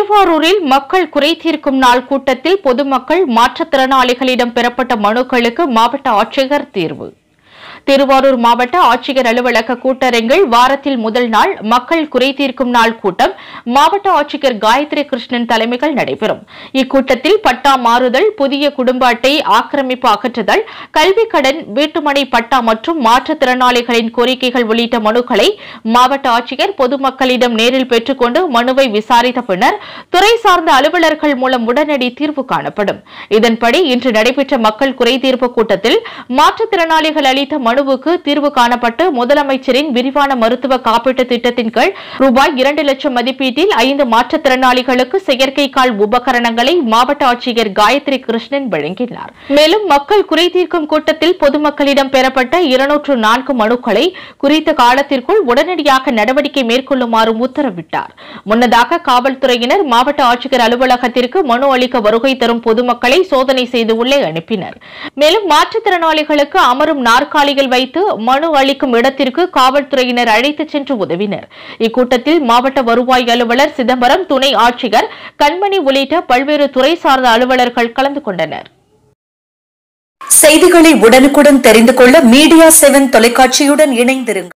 திருவாரூரில் மக்கள் குறை தீர்க்கும் நாள் கூட்டத்தில் பொதுமக்கள் மாற்றுத்திறனாளிகளிடம் பெறப்பட்ட மனுக்களுக்கு மாவட்ட ஆட்சியர் தீர்வு திருவாரூர் மாவட்ட ஆட்சியர் அலுவலக கூட்டரங்கில் வாரத்தில் முதல் நாள் மக்கள் குறை தீர்க்கும் நாள் கூட்டம் மாவட்ட ஆட்சியர் காயத்ரி கிருஷ்ணன் தலைமையில் நடைபெறும் இக்கூட்டத்தில் பட்டா மாறுதல் புதிய குடும்ப அட்டை ஆக்கிரமிப்பு அகற்றுதல் கல்வி கடன் வீட்டுமனை பட்டா மற்றும் மாற்றுத்திறனாளிகளின் கோரிக்கைகள் உள்ளிட்ட மனுக்களை மாவட்ட ஆட்சியர் பொதுமக்களிடம் நேரில் பெற்றுக்கொண்டு மனுவை விசாரித்த பின்னர் துறை சார்ந்த அலுவலர்கள் மூலம் உடனடி தீர்வு காணப்படும் இதன்படி இன்று நடைபெற்ற மக்கள் குறைதீர்ப்பு கூட்டத்தில் மாற்றுத்திறனாளிகள் அளித்த மனுவுக்கு தீர்வு காணப்பட்டு முதலமைச்சரின் விரிவான மருத்துவ காப்பீட்டு திட்டத்தின் கீழ் ரூபாய் இரண்டு லட்சம் மதிப்பீட்டில் ஐந்து மாற்றுத்திறனாளிகளுக்கு செயற்கை கால் உபகரணங்களை மாவட்ட ஆட்சியர் காயத்ரி கிருஷ்ணன் வழங்கினார் மேலும் மக்கள் குறை தீர்க்கும் கூட்டத்தில் பொதுமக்களிடம் பெறப்பட்ட இருநூற்று நான்கு மனுக்களை குறித்த காலத்திற்குள் உடனடியாக நடவடிக்கை மேற்கொள்ளுமாறும் உத்தரவிட்டார் முன்னதாக காவல்துறையினர் மாவட்ட ஆட்சியர் அலுவலகத்திற்கு மனு அளிக்க வருகை தரும் பொதுமக்களை சோதனை செய்து உள்ளே அனுப்பினர் மேலும் மாற்றுத்திறனாளிகளுக்கு அமரும் நாற்காலிகள் வைத்து மனு அளிக்கும் இடத்திற்கு காவல்துறையினர் அழைத்துச் சென்று உதவினர் இக்கூட்டத்தில் மாவட்ட வருவாய் அலுவலர் சிதம்பரம் துணை ஆட்சியர் கண்மணி உள்ளிட்ட பல்வேறு துறை சார்ந்த அலுவலர்கள் கலந்து கொண்டனர் செய்திகளை உடனுக்குடன் தெரிந்து கொள்ள மீடியா செவன் தொலைக்காட்சியுடன் இணைந்திருங்கள்